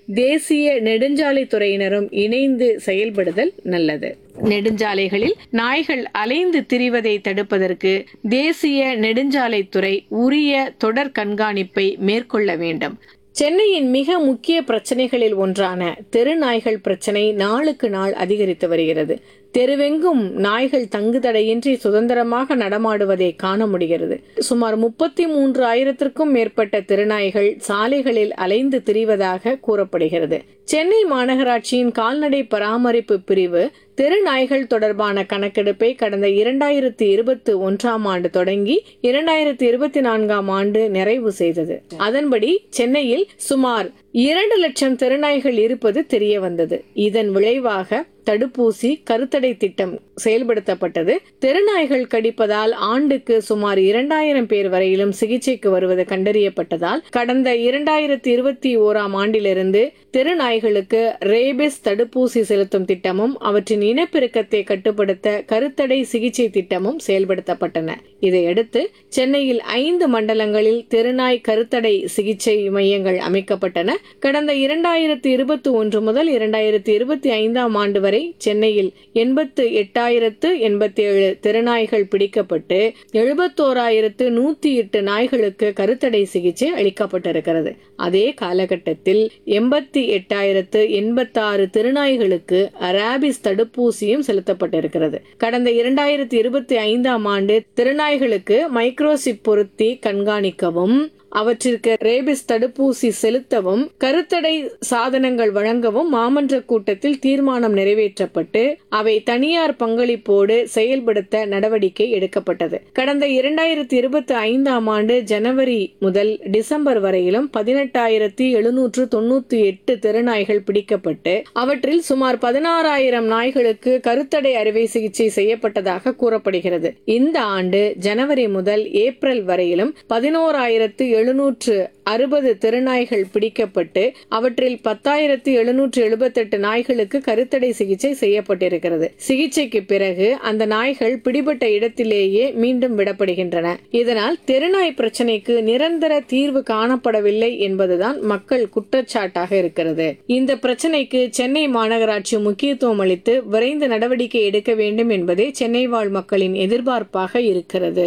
தேசிய நெடுஞ்சாலைத்துறையினரும் இணைந்து செயல்படுதல் நல்லது நெடுஞ்சாலைகளில் நாய்கள் அலைந்து திரிவதை தடுப்பதற்கு தேசிய நெடுஞ்சாலைத்துறை உரிய தொடர் கண்காணிப்பை மேற்கொள்ள வேண்டும் சென்னையின் மிக முக்கிய பிரச்சனைகளில் ஒன்றான தெரு நாய்கள் பிரச்சனை நாளுக்கு நாள் அதிகரித்து வருகிறது தெருவெங்கும் நாய்கள் தங்குதடையின்றி சுதந்திரமாக நடமாடுவதை காண முடிகிறது சுமார் முப்பத்தி மூன்று ஆயிரத்திற்கும் மேற்பட்ட திருநாய்கள் சாலைகளில் அலைந்து திரிவதாக கூறப்படுகிறது சென்னை மாநகராட்சியின் கால்நடை பராமரிப்பு பிரிவு தெரு நாய்கள் தொடர்பான கணக்கெடுப்பை கடந்த இரண்டாயிரத்தி இருபத்தி ஒன்றாம் ஆண்டு தொடங்கி இரண்டாயிரத்தி இருபத்தி நான்காம் ஆண்டு நிறைவு செய்தது அதன்படி சென்னையில் சுமார் இரண்டு லட்சம் தெருநாய்கள் இருப்பது தெரிய வந்தது இதன் விளைவாக தடுப்பூசி கருத்தடை திட்டம் செயல்படுத்தப்பட்டது தெருநாய்கள் கடிப்பதால் ஆண்டுக்கு சுமார் இரண்டாயிரம் பேர் வரையிலும் சிகிச்சைக்கு வருவது கண்டறியப்பட்டதால் கடந்த இரண்டாயிரத்தி இருபத்தி ஓராம் ஆண்டிலிருந்து தெருநாய்களுக்கு ரேபிஸ் தடுப்பூசி செலுத்தும் திட்டமும் அவற்றின் இனப்பெருக்கத்தை கட்டுப்படுத்த கருத்தடை சிகிச்சை திட்டமும் செயல்படுத்தப்பட்டன இதையடுத்து சென்னையில் ஐந்து மண்டலங்களில் தெருநாய் கருத்தடை சிகிச்சை மையங்கள் அமைக்கப்பட்டன கடந்த இரண்டாயிரத்தி இருபத்தி ஒன்று முதல் இரண்டாயிரத்தி இருபத்தி ஐந்தாம் ஆண்டு வரை சென்னையில் எண்பத்து எட்டாயிரத்து எண்பத்தி ஏழு தெருநாய்கள் பிடிக்கப்பட்டு எழுபத்தோராயிரத்து நூத்தி எட்டு நாய்களுக்கு கருத்தடை சிகிச்சை அளிக்கப்பட்டிருக்கிறது அதே காலகட்டத்தில் எண்பத்தி எட்டாயிரத்து எண்பத்தாறு திருநாய்களுக்கு ரேபிஸ் தடுப்பூசியும் செலுத்தப்பட்டிருக்கிறது கடந்த இரண்டாயிரத்தி இருபத்தி ஐந்தாம் ஆண்டு திருநாய்களுக்கு மைக்ரோசிப் பொருத்தி கண்காணிக்கவும் அவற்றிற்கு ரேபிஸ் தடுப்பூசி செலுத்தவும் கருத்தடை சாதனங்கள் வழங்கவும் மாமன்ற கூட்டத்தில் தீர்மானம் நிறைவேற்றப்பட்டு அவை தனியார் பங்களிப்போடு செயல்படுத்த நடவடிக்கை எடுக்கப்பட்டது கடந்த இரண்டாயிரத்தி இருபத்தி ஐந்தாம் ஆண்டு ஜனவரி முதல் டிசம்பர் வரையிலும் பதினெட்டாயிரத்தி எழுநூற்று தொண்ணூத்தி எட்டு தெருநாய்கள் பிடிக்கப்பட்டு அவற்றில் சுமார் பதினாறாயிரம் நாய்களுக்கு கருத்தடை அறுவை சிகிச்சை செய்யப்பட்டதாக கூறப்படுகிறது இந்த ஆண்டு ஜனவரி முதல் ஏப்ரல் வரையிலும் பதினோராயிரத்து எழுநூற்று அறுபது திருநாய்கள் பிடிக்கப்பட்டு அவற்றில் பத்தாயிரத்து எழுநூற்று எழுபத்தெட்டு நாய்களுக்கு கருத்தடை சிகிச்சை செய்யப்பட்டிருக்கிறது சிகிச்சைக்கு பிறகு அந்த நாய்கள் பிடிபட்ட இடத்திலேயே மீண்டும் விடப்படுகின்றன இதனால் தெருநாய் பிரச்சனைக்கு நிரந்தர தீர்வு காணப்படவில்லை என்பதுதான் மக்கள் குற்றச்சாட்டாக இருக்கிறது இந்த பிரச்சனைக்கு சென்னை மாநகராட்சி முக்கியத்துவம் அளித்து விரைந்து நடவடிக்கை எடுக்க வேண்டும் என்பதே சென்னை வாழ் மக்களின் எதிர்பார்ப்பாக இருக்கிறது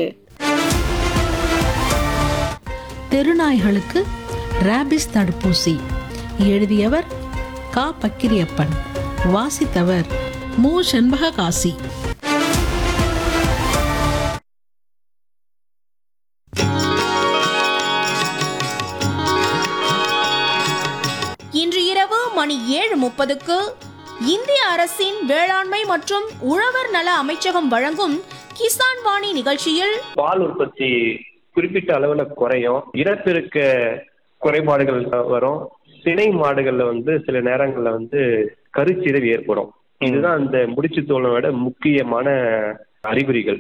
தெருநாய்களுக்கு ரேபிஸ் தடுப்பூசி எழுதியவர் கா பக்கிரியப்பன் வாசித்தவர் மு செண்பககாசி இன்று இரவு மணி ஏழு முப்பதுக்கு இந்திய அரசின் வேளாண்மை மற்றும் உழவர் நல அமைச்சகம் வழங்கும் கிசான் வாணி நிகழ்ச்சியில் பால் உற்பத்தி குறிப்பிட்ட அளவுல குறையும் இனப்பெருக்க குறைபாடுகள் வரும் சினை மாடுகள்ல வந்து சில நேரங்கள்ல வந்து கருச்சிதைவு ஏற்படும் இதுதான் அந்த முடிச்சு தோலோட முக்கியமான அறிகுறிகள்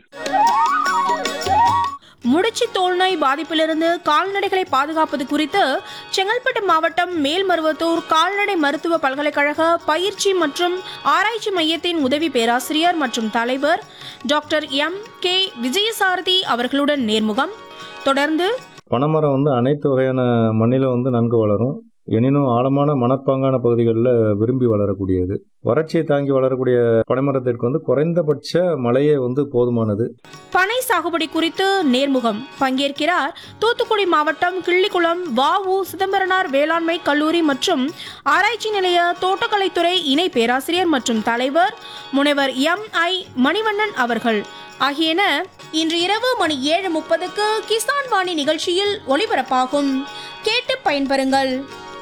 முடிச்சு தோல்நோய் பாதிப்பிலிருந்து கால்நடைகளை பாதுகாப்பது குறித்து செங்கல்பட்டு மாவட்டம் மேல்மருவத்தூர் கால்நடை மருத்துவ பல்கலைக்கழக பயிற்சி மற்றும் ஆராய்ச்சி மையத்தின் உதவி பேராசிரியர் மற்றும் தலைவர் டாக்டர் எம் கே விஜயசாரதி அவர்களுடன் நேர்முகம் தொடர்ந்து பனைமரம் வந்து அனைத்து வகையான மண்ணிலும் வந்து நன்கு வளரும் எனினும் ஆழமான மணற்பாங்கான பகுதிகளில் விரும்பி வளரக்கூடியது வறட்சியை தாங்கி வளரக்கூடிய பனைமரத்திற்கு வந்து குறைந்தபட்ச மழையே வந்து போதுமானது பனை சாகுபடி குறித்து நேர்முகம் பங்கேற்கிறார் தூத்துக்குடி மாவட்டம் கிள்ளிக்குளம் வஉ சிதம்பரனார் வேளாண்மை கல்லூரி மற்றும் ஆராய்ச்சி நிலைய தோட்டக்கலைத்துறை இணை பேராசிரியர் மற்றும் தலைவர் முனைவர் எம் ஐ மணிவண்ணன் அவர்கள் ஆகியன இன்று இரவு மணி ஏழு முப்பதுக்கு கிசான் வாணி நிகழ்ச்சியில் ஒளிபரப்பாகும் கேட்டு பயன்பெறுங்கள்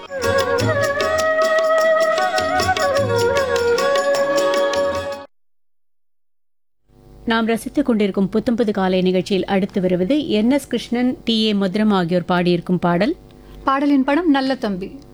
நாம் ரசித்துக் கொண்டிருக்கும் புத்தம்புது காலை நிகழ்ச்சியில் அடுத்து வருவது N S Krishnan T A Madhuram ஆகியோர் பாடியிருக்கும் பாடல் பாடலின் படம் நல்ல தம்பி